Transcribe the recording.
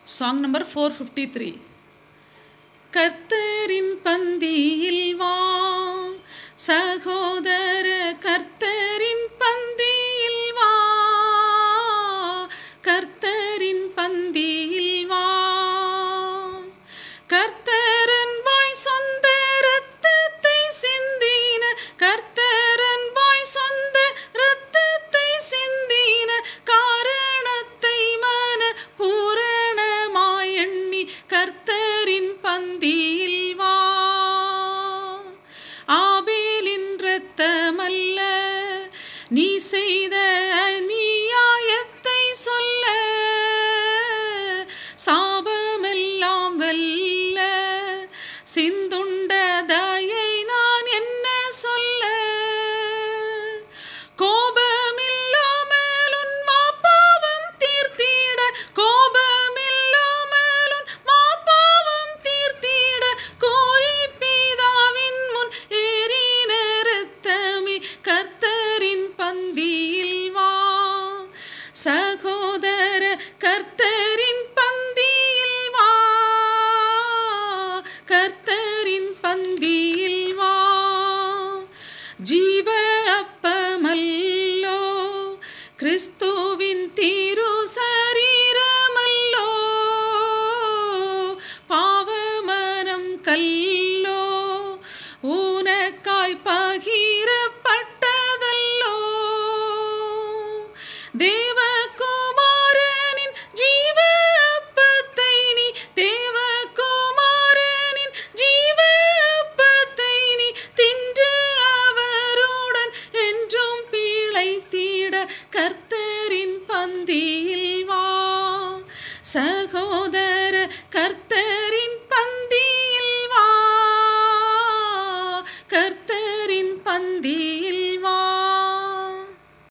song number four fifty three கர்த்தரின் பந்தியில் வா சகோதர கர்த்தரின் பந்தியில் வா கர்த்தரின் பந்தியில் வா கர்த்தரன் வாய் சொந்த ரத்தத்தை சிந்தின கர்த்தரன் வாய் சொந்த ரத்தத்தை சிந்தின காரணத்தை மன பூரணமாய் எண்ணி கர்த்தரின் பந்தியில் வா ஆபேலின் ரத்தமல்ல நீ செய்த அநியாயத்தை சொல்ல சாபமெல்லாம் வெல்ல சிந்துண்ட தயை நான் என்ன சொல்ல கோபமில்லாமல் உன் மாப்பாவம் தீர்த்திட கோபமில்லாமல் உன் மாப்பாவம் தீர்த்திட கோரி பிதாவின் முன் ஏறின ரத்தமே கர்த்தரின் பந்தியில் வா சகோதர கர்த்தரின் பந்தியில் வா கர்த்தரின் பந்தியில் வா ஜீவ அப்பமல்லோ கிறிஸ்துவின் திரு சரீரமல்லோ பாவமனம் கல்லோ ஊனக்காய் பகிரப்பட்டதல்லோ தேவகுமாரனின் ஜீவ அப்பத்தை நீ தேவகுமாரனின் ஜீவ அப்பத்தை நீ தின்று அவருடன் என்றும் பிழைத்திட கர்த்தரின் பந்தியில் வா சகோதர கர்த்தரின் பந்தியில் வா கர்த்தரின் பந்தியில்